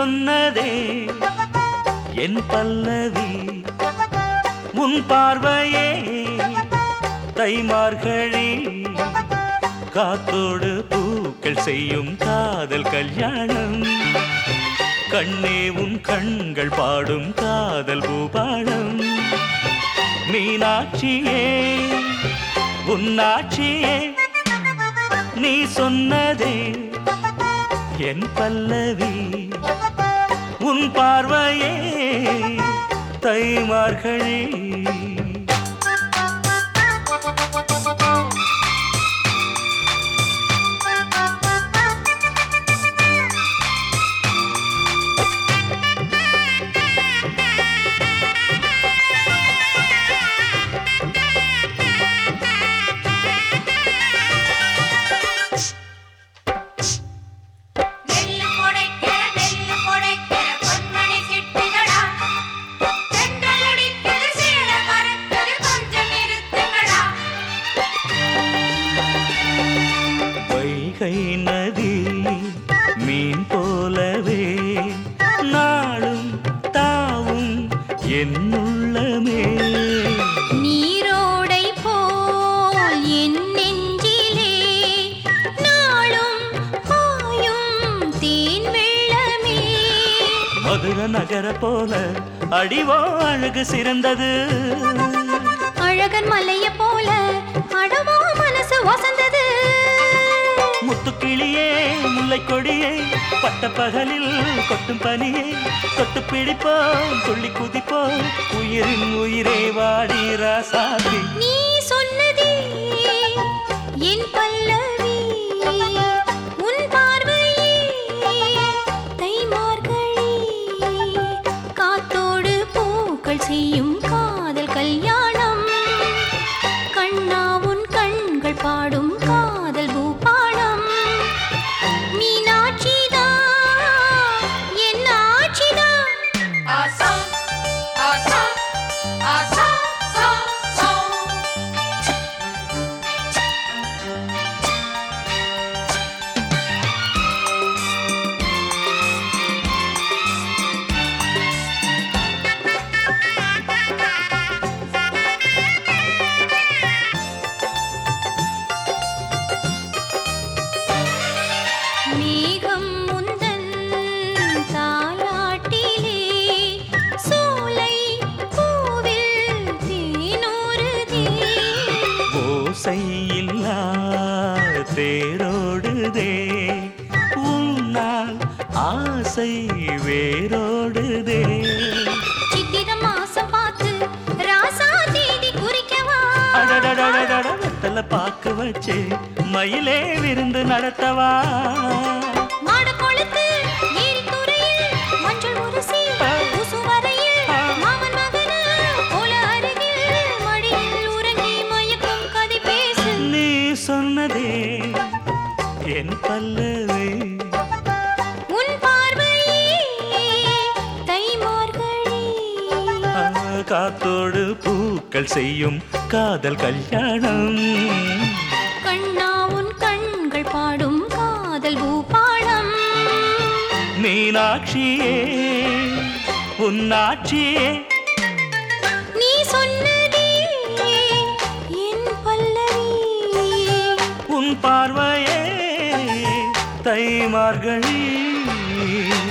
சொன்னதே என் பல்லவி உன் பார்வையே தைமார்கழி காத்தோடு பூக்கள் செய்யும் காதல் கல்யாணம் கண்ணே உன் கண்கள் பாடும் காதல் பூபாடம் மீனாட்சியே உன்னாட்சியே நீ சொன்னதே என் பல்லவி உன் பார்வையே தைமார்கழி நெல்லு கொடைக்கிற நெல்லு கொடைக்கிற பொன்மணி சிட்டுகளா சென்றல் அடிக்குது சீட மரக்குது கொஞ்சம் நிறுத்துங்களா வைகை நதி மீன் போலவே நாளும் தாவும் என்னுள்ளமே நீரோடை போல் என் நெஞ்சிலே நாளும் பாயும் தேன் வெள்ளமே மதுர நகர போல அடிவோ அழகு சிறந்தது அழகன் மலைய போல அடவோ மனசு வசந்தது முத்துக்கிளியே முல்லை கொடியே பட்ட பகலில் கொட்டும் பனியே தொட்டு பிடிப்போம் துள்ளி குதிப்போம் உயிரின் உயிரே வாடி ராசாதி நீ சொன்னதே என் பல்லவி உன் பார்வையே தைமார்கழி காத்தோடு பூக்கள் செய்யும் காதல் கல்யாணம் கண்ணா உன் கண்கள் பாடும் காதல் பூபாடம் மீனாட்சிதான் என் ஆட்சிதான் ஆசா ஆசா ஆசா சா சா மேகம் முந்தன் தாலாட்டிலே சோலை பூவில் தேனூறுதே ஓசையில்லா தேரோடுதே உன்னால் ஆசை வேரோடுதே சித்திர மாசம் பார்த்து ராசா தேதி குறிக்கவா அடடடடடட வெத்தல பாக்கு வச்சு மயிலே விருந்து நடத்தவா மாடு கொளுத்து ஏரித்துறையில் மஞ்சள் உரசி உசுவரையில் மாமன் மகன போல அருகில் மடியில் உறங்கி மயக்கும் கதை பேசு நீ சொன்னதே என் பல்லவி உன் பார்வையே தைமார்கழி ஆ, காத்தோடு பூக்கள் செய்யும் காதல் கல்யாணம் கண்ணா உன் கண்கள் பாடும் காதல் பூபாடம் மீனாட்சியே உன்னாட்சியே நீ சொன்னதே என் பல்லவி உன் பார்வையே தைமார்கழி